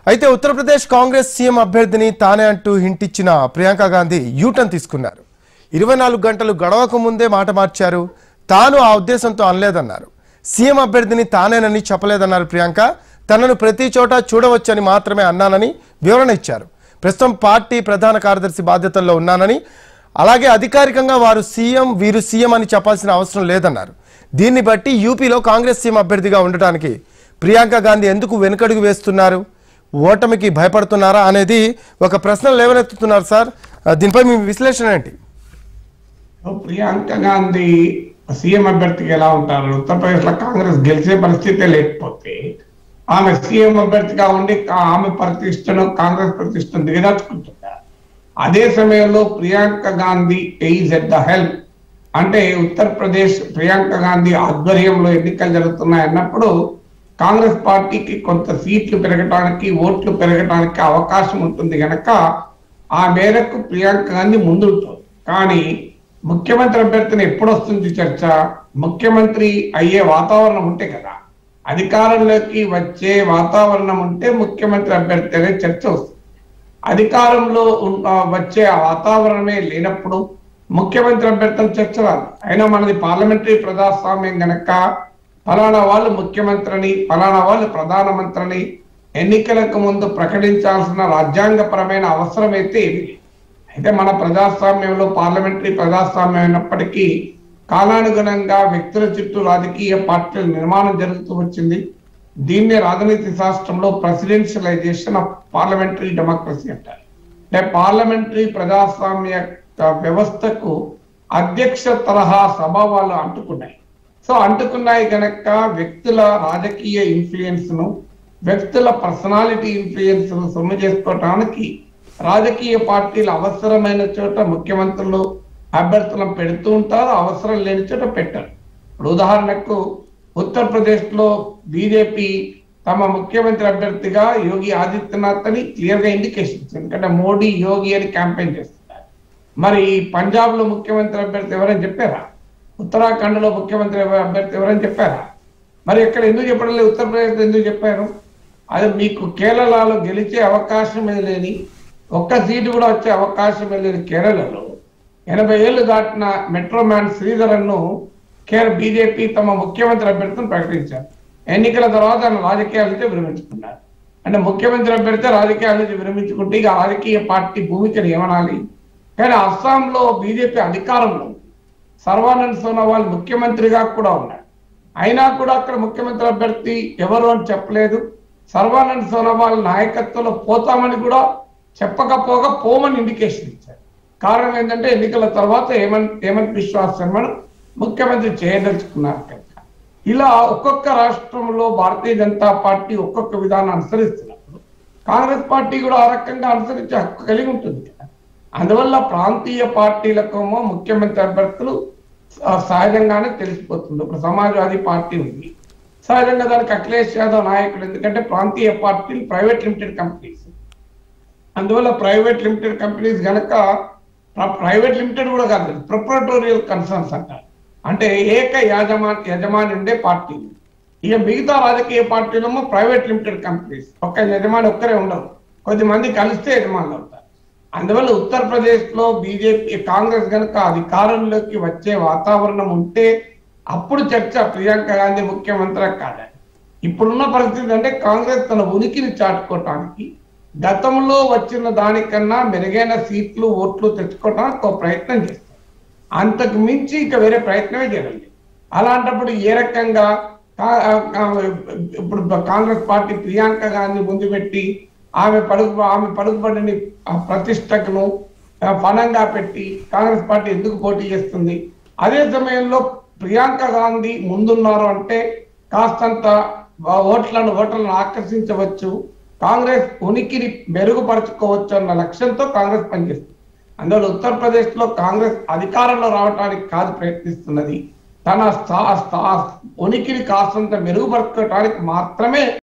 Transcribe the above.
అయితే ఉత్తరప్రదేశ్ కాంగ్రెస్ సీఎం అభ్యర్థిని తానే అంటూ హింటిచ్చిన ప్రియాంక గాంధీ యూటర్న్ తీసుకున్నారు ఇరవై నాలుగు గంటలు గడవక ముందే మాట మార్చారు తాను ఆ ఉద్దేశంతో అనలేదన్నారు సీఎం అభ్యర్థిని తానేనని చెప్పలేదన్నారు ప్రియాంక తనను ప్రతి చోట చూడవచ్చని మాత్రమే అన్నానని వివరణ ఇచ్చారు ప్రస్తుతం పార్టీ ప్రధాన కార్యదర్శి బాధ్యతల్లో ఉన్నానని అలాగే అధికారికంగా వారు సీఎం వీరు సీఎం అని చెప్పాల్సిన అవసరం లేదన్నారు దీన్ని బట్టి యూపీలో కాంగ్రెస్ సీఎం అభ్యర్థిగా ఉండటానికి ప్రియాంక గాంధీ ఎందుకు వెనుకడుగు వేస్తున్నారు ఓటమికి భయపడుతున్నారా అనేది ఒక ప్రశ్న లేవనెత్తుతున్నారు సార్ ఆ, దీనిపై మీ విశ్లేషణ ఏంటి ప్రియాంక గాంధీ సీఎం అభ్యర్థికి ఎలా ఉంటారు ఉత్తరప్రదేశ్ లో కాంగ్రెస్ గెలిచే పరిస్థితే లేకపోతే ఆమె సీఎం అభ్యర్థిగా ఉండి కా- ఆమె ప్రతిష్టను కాంగ్రెస్ ప్రతిష్టను దిగదాచుకుంటున్నారు అదే సమయంలో Priyanka Gandhi is at the help అంటే ఉత్తరప్రదేశ్ ప్రియాంక గాంధీ ఆధ్వర్యంలో ఎన్నికలు జరుగుతున్నాయి అన్నప్పుడు కాంగ్రెస్ పార్టీకి కొంత సీట్లు పెరగటానికి ఓట్లు పెరగటానికి అవకాశం ఉంటుంది గనక ఆ మేరకు ప్రియాంక గాంధీ ముందుంటుంది కానీ ముఖ్యమంత్రి అభ్యర్థిని ఎప్పుడు వస్తుంది చర్చ ముఖ్యమంత్రి అయ్యే వాతావరణం ఉంటే కదా అధికారంలోకి వచ్చే వాతావరణం ఉంటే ముఖ్యమంత్రి అభ్యర్థి అనే చర్చ వస్తుంది అధికారంలో ఉన్న వచ్చే ఆ వాతావరణమే లేనప్పుడు ముఖ్యమంత్రి అభ్యర్థులు చర్చ రాదు అయినా మనది పార్లమెంటరీ ప్రజాస్వామ్యం గనక ఫలానా వాళ్ళు ముఖ్యమంత్రిని ఫలానా వాళ్ళు ప్రధానమంత్రిని ఎన్నికలకు ముందు ప్రకటించాల్సిన రాజ్యాంగపరమైన అవసరం అయితే ఏమీ లేదు అయితే మన ప్రజాస్వామ్యంలో పార్లమెంటరీ ప్రజాస్వామ్యం అయినప్పటికీ కాలానుగుణంగా వ్యక్తుల చుట్టూ రాజకీయ పార్టీల నిర్మాణం జరుగుతూ వచ్చింది దీన్నే రాజనీతి శాస్త్రంలో ప్రెసిడెన్షియలైజేషన్ ఆఫ్ పార్లమెంటరీ డెమోక్రసీ అంటారు అంటే పార్లమెంటరీ ప్రజాస్వామ్య ఆ, వ్యవస్థకు అధ్యక్ష తరహా స్వభావాలు అంటుకున్నాయి సో అంటుకున్నాయి గనక వ్యక్తుల రాజకీయ ఇన్ఫ్లుయెన్స్ ను వ్యక్తుల పర్సనాలిటీ ఇన్ఫ్లుయెన్స్ ను సొమ్ము చేసుకోవటానికి రాజకీయ పార్టీలు అవసరమైన చోట ముఖ్యమంత్రులు అభ్యర్థులను పెడుతూ ఉంటారు అవసరం లేని చోట పెట్టరు ఇప్పుడు ఉదాహరణకు ఉత్తరప్రదేశ్ లో బీజేపీ తమ ముఖ్యమంత్రి అభ్యర్థిగా యోగి ఆదిత్యనాథ్ అని క్లియర్ గా ఇండికేషన్ ఇచ్చింది ఎందుకంటే మోడీ యోగి అని క్యాంపెయిన్ చేస్తున్నారు మరి పంజాబ్ లో ముఖ్యమంత్రి అభ్యర్థి ఎవరని చెప్పారా ఉత్తరాఖండ్ లో ముఖ్యమంత్రి ఎవ- అభ్యర్థి ఎవరని చెప్పారా మరి ఇక్కడ ఎందుకు చెప్పడం లేదు ఉత్తరప్రదేశ్ ఎందుకు చెప్పారు అది మీకు కేరళలో గెలిచే అవకాశమే లేని ఒక్క సీటు కూడా వచ్చే అవకాశమే లేని కేరళలో ఎనభై ఏళ్ళు దాటిన మెట్రో మ్యాన్ శ్రీధరన్ను కేరళ బీజేపీ తమ ముఖ్యమంత్రి అభ్యర్థిని ప్రకటించారు ఎన్నికల తర్వాత ఆయన రాజకీయాల నుంచి విరమించుకున్నారు అంటే ముఖ్యమంత్రి అభ్యర్థి రాజకీయాల నుంచి విరమించుకుంటే ఇక రాజకీయ పార్టీ భూమికని ఏమనాలి కానీ అస్సాంలో బీజేపీ అధికారంలో ఉంది. సర్వానంద్ సోనోవాల్ ముఖ్యమంత్రిగా కూడా ఉన్నాడు అయినా కూడా అక్కడ ముఖ్యమంత్రి అభ్యర్థి ఎవరు అని చెప్పలేదు సర్వానంద్ సోనోవాల్ నాయకత్వంలో పోతామని కూడా చెప్పకపోగా పోమని ఇండికేషన్ ఇచ్చారు కారణం ఏంటంటే ఎన్నికల తర్వాత హేమంత్ హేమంత్ బిశ్వాస్ శర్మను ముఖ్యమంత్రి చేయదలుచుకున్నారు కనుక ఇలా ఒక్కొక్క రాష్ట్రంలో భారతీయ జనతా పార్టీ ఒక్కొక్క విధానం అనుసరిస్తున్నప్పుడు కాంగ్రెస్ పార్టీ కూడా ఆ రకంగా అనుసరించే హక్కు కలిగి ఉంటుంది కదా అందువల్ల ప్రాంతీయ పార్టీలకేమో ముఖ్యమంత్రి అభ్యర్థులు స- సహజంగానే తెలిసిపోతుంది ఇప్పుడు సమాజ్వాదీ పార్టీ ఉంది సహజంగా దానికి అఖిలేష్ యాదవ్ నాయకుడు ఎందుకంటే ప్రాంతీయ పార్టీలు ప్రైవేట్ లిమిటెడ్ కంపెనీస్ అందువల్ల ప్రైవేట్ లిమిటెడ్ కంపెనీస్ గనక ప్రైవేట్ లిమిటెడ్ కూడా కాదు ప్రొపరేటోరియల్ కన్సర్న్స్ అంటారు అంటే ఏక యాజమాన్ యజమాని ఉండే పార్టీలు ఇక మిగతా రాజకీయ పార్టీలేమో ప్రైవేట్ లిమిటెడ్ కంపెనీస్ ఒక్క యజమాని ఒక్కరే ఉండరు కొద్దిమంది కలిస్తే యజమానులు అవుతారు అందువల్ల ఉత్తరప్రదేశ్ లో బీజేపీ కాంగ్రెస్ గనక అధికారంలోకి వచ్చే వాతావరణం ఉంటే అప్పుడు చర్చ ప్రియాంక గాంధీ ముఖ్యమంత్రి కాదని ఇప్పుడున్న పరిస్థితి అంటే కాంగ్రెస్ తన ఉనికిని చాటుకోవటానికి గతంలో వచ్చిన దానికన్నా మెరుగైన సీట్లు ఓట్లు తెచ్చుకోవడానికి ఒక ప్రయత్నం చేస్తారు అంతకు మించి ఇక వేరే ప్రయత్నమే చేయలేదు అలాంటప్పుడు ఏ రకంగా కా- ఆ- ఇప్పుడు కాంగ్రెస్ పార్టీ ప్రియాంక గాంధీ ముందు పెట్టి ఆమె పడుగు ఆమె పడుగుబడిని ఆ ప్రతిష్టకును ఆ, ఫలంగా పెట్టి కాంగ్రెస్ పార్టీ ఎందుకు పోటీ చేస్తుంది అదే సమయంలో ప్రియాంక గాంధీ ముందున్నారు అంటే కాస్తంత ఆ, ఓట్లను ఓట్లను ఆకర్షించవచ్చు కాంగ్రెస్ ఉనికిని మెరుగుపరచుకోవచ్చు అన్న లక్ష్యంతో కాంగ్రెస్ పనిచేస్తుంది అందువల్ల ఉత్తరప్రదేశ్ లో కాంగ్రెస్ అధికారంలో రావడానికి కాదు ప్రయత్నిస్తున్నది తన స్థా- స్థా- ఉనికిని కాస్తంత మెరుగుపరచుకోవడానికి మాత్రమే